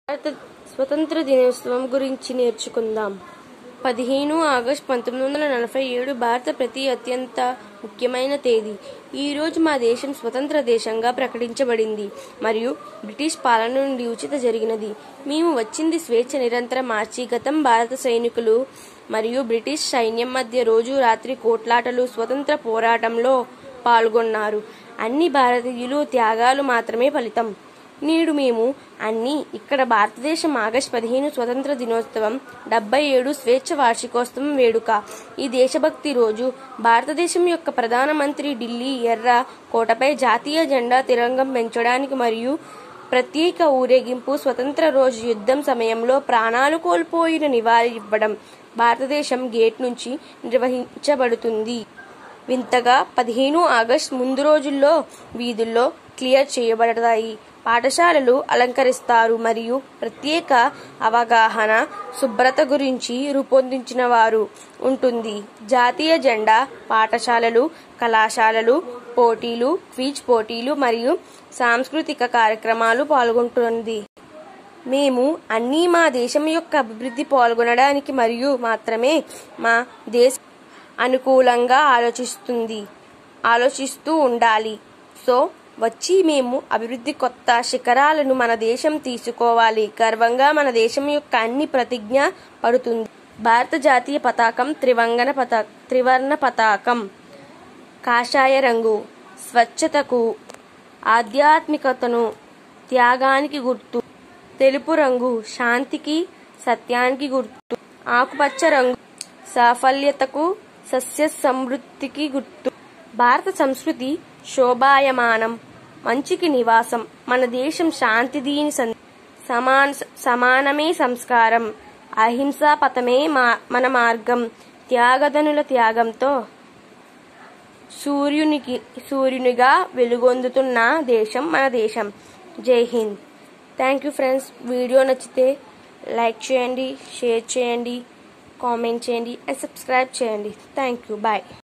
భారత స్వతంత్ర దినోత్సవం గురించి నేర్చుకుందాం పదిహేను ఆగస్టు పంతొమ్మిది వందల నలభై ఏడు భారత ప్రతి అత్యంత ముఖ్యమైన తేదీ ఈ రోజు మా దేశం స్వతంత్ర దేశంగా ప్రకటించబడింది మరియు బ్రిటిష్ పాలన నుండి ఉచిత జరిగినది మేము వచ్చింది స్వేచ్ఛ నిరంతర మార్చి గతం భారత సైనికులు మరియు బ్రిటిష్ సైన్యం మధ్య రోజు రాత్రి కోట్లాటలు స్వతంత్ర పోరాటంలో పాల్గొన్నారు అన్ని భారతీయులు త్యాగాలు మాత్రమే ఫలితం నేడు మేము అన్ని ఇక్కడ భారతదేశం ఆగస్టు పదిహేను స్వతంత్ర దినోత్సవం డెబ్బై ఏడు స్వేచ్ఛ వార్షికోత్సవం వేడుక ఈ దేశభక్తి రోజు భారతదేశం యొక్క ప్రధానమంత్రి ఢిల్లీ ఎర్ర కోటపై జాతీయ జెండా తిరంగం పెంచడానికి మరియు ప్రత్యేక ఊరేగింపు స్వతంత్ర రోజు యుద్ధం సమయంలో ప్రాణాలు కోల్పోయిన నివాళి ఇవ్వడం భారతదేశం గేట్ నుంచి నిర్వహించబడుతుంది వింతగా పదిహేను ఆగస్టు ముందు రోజుల్లో వీధుల్లో క్లియర్ చేయబడతాయి పాఠశాలలు అలంకరిస్తారు మరియు ప్రత్యేక అవగాహన శుభ్రత గురించి రూపొందించిన వారు ఉంటుంది జాతీయ జెండా పాఠశాలలు కళాశాలలు పోటీలు క్విజ్ పోటీలు మరియు సాంస్కృతిక కార్యక్రమాలు పాల్గొంటుంది మేము అన్నీ మా దేశం యొక్క అభివృద్ధి పాల్గొనడానికి మరియు మాత్రమే మా దేశ అనుకూలంగా ఆలోచిస్తుంది ఆలోచిస్తూ ఉండాలి సో వచ్చి మేము అభివృద్ధి కొత్త శిఖరాలను మన దేశం తీసుకోవాలి గర్వంగా మన దేశం యొక్క అన్ని ప్రతిజ్ఞ పడుతుంది భారత జాతీయ పతాకం త్రివంగన పతా త్రివర్ణ పతాకం కాషాయ రంగు స్వచ్ఛతకు ఆధ్యాత్మికతను త్యాగానికి గుర్తు తెలుపు రంగు శాంతికి సత్యానికి గుర్తు ఆకుపచ్చ రంగు సాఫల్యతకు సస్య సమృద్ధికి గుర్తు భారత సంస్కృతి శోభాయమానం మంచికి నివాసం మన దేశం శాంతి దీని సమాన సమానమే సంస్కారం అహింసా పథమే మా మన మార్గం త్యాగధనుల త్యాగంతో సూర్యునికి సూర్యునిగా వెలుగొందుతున్న దేశం మన దేశం జై హింద్ థ్యాంక్ యూ ఫ్రెండ్స్ వీడియో నచ్చితే లైక్ చేయండి షేర్ చేయండి కామెంట్ చేయండి అండ్ సబ్స్క్రైబ్ చేయండి థ్యాంక్ యూ బాయ్